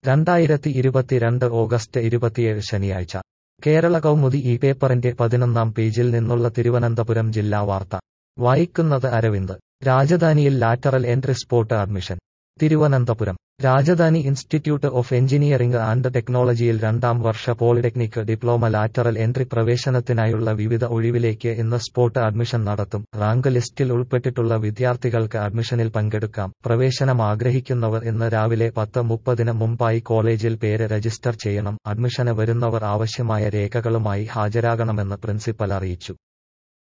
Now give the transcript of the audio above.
രണ്ടായിരത്തി ഇരുപത്തിരണ്ട് ഓഗസ്റ്റ് ഇരുപത്തിയേഴ് ശനിയാഴ്ച കേരള കൗമുദി ഈ പേപ്പറിന്റെ പതിനൊന്നാം പേജിൽ നിന്നുള്ള തിരുവനന്തപുരം ജില്ലാ വാർത്ത വായിക്കുന്നത് അരവിന്ദ് രാജധാനിയിൽ lateral entry spot admission Thiruvananthapuram Rajadhani institute of engineering and ടെക്നോളജിയിൽ രണ്ടാം വർഷ പോളിടെക്നിക് ഡിപ്ലോമ ലാറ്ററൽ എൻട്രി പ്രവേശനത്തിനായുള്ള വിവിധ ഒഴിവിലേക്ക് ഇന്ന് സ്പോട്ട് അഡ്മിഷൻ നടത്തും റാങ്ക് ലിസ്റ്റിൽ ഉൾപ്പെട്ടിട്ടുള്ള വിദ്യാർത്ഥികൾക്ക് അഡ്മിഷനിൽ പങ്കെടുക്കാം പ്രവേശനം ആഗ്രഹിക്കുന്നവർ ഇന്ന് രാവിലെ പത്ത് മുപ്പതിന് മുമ്പായി കോളേജിൽ പേര് രജിസ്റ്റർ ചെയ്യണം അഡ്മിഷന് വരുന്നവർ ആവശ്യമായ രേഖകളുമായി ഹാജരാകണമെന്ന് പ്രിൻസിപ്പൽ അറിയിച്ചു